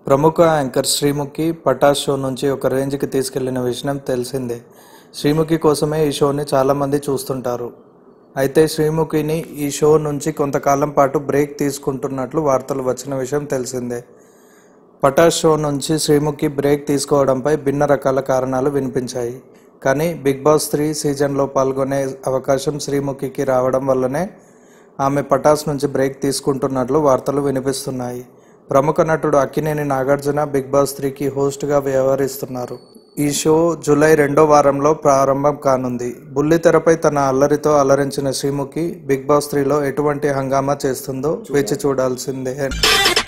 ప్రముఖ anchor Sreemukhi Pataas show నుంచి ఒక రేంజ్కి తీసుకెళ్లిన విషయం తెలిసిందే శ్రీముఖి కోసమే ఈ షోని చాలామంది చూస్తుంటారు అయితే శ్రీముఖిని ఈ షో నుంచి కొంతకాలం పాటు బ్రేక్ తీసుకుంటున్నట్లు వార్తలు వచ్చిన విషయం తెలిసిందే పటాస్ షో నుంచి శ్రీముఖి బ్రేక్ తీసుకోవడంపై భిన్న రకాల కారణాలు వినిపించాయి కానీ బిగ్ బాస్ త్రీ సీజన్లో పాల్గొనే అవకాశం శ్రీముఖికి రావడం వల్లనే ఆమె పటాస్ నుంచి బ్రేక్ తీసుకుంటున్నట్లు వార్తలు వినిపిస్తున్నాయి ప్రముఖ నటుడు అక్కినేని నాగార్జున బిగ్ బాస్ త్రీకి హోస్ట్గా వ్యవహరిస్తున్నారు ఈ షో జూలై రెండో వారంలో ప్రారంభం కానుంది బుల్లితెరపై తన అల్లరితో అలరించిన శ్రీముఖి బిగ్ బాస్ త్రీలో ఎటువంటి హంగామా చేస్తుందో వేచి చూడాల్సిందే